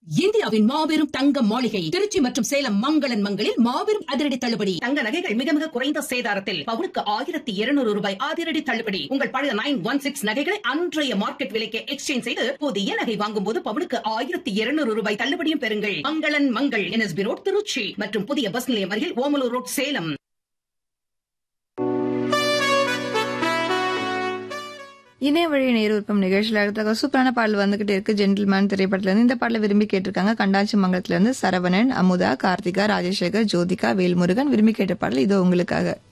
இந்தியாவின் மாபெரும் தங்க மாளிகை திருச்சி மற்றும் சேலம் மங்களன் மங்களில் மாபெரும் அதிரடி தள்ளுபடி தங்க நகைகள் மிக மிக குறைந்த சேதாரத்தில் பவுனுக்கு ஆயிரத்தி இருநூறு ரூபாய் அதிரடி தள்ளுபடி உங்கள் பழைய நைன் ஒன் சிக்ஸ் நகைகளை அன்றைய மார்க்கெட் விலைக்கு எக்ஸ்சேஞ்ச் செய்து புதிய நகை வாங்கும் போது பவுனுக்கு ஆயிரத்தி இருநூறு ரூபாய் தள்ளுபடியும் பெறுங்கள் மங்களன் மங்கள் என்எஸ்பி ரோட் திருச்சி மற்றும் புதிய பஸ் நிலையம் அருகில் ஓமலூர் ரோட் சேலம் இணைய வழி நேருப்பம் நிகழ்ச்சியில் அடுத்த சூப்பரான பாடல் வந்துகிட்டு இருக்கு ஜென்டில்மேன் திரைப்படத்துல இருந்து இந்த பாடலை விரும்பி கேட்டிருக்காங்க கண்டாச்சி மங்கலத்துல இருந்து சரவணன் அமுதா கார்த்திகா ராஜசேகர் ஜோதிகா வேல்முருகன் விரும்பி கேட்ட பாடல் இது உங்களுக்காக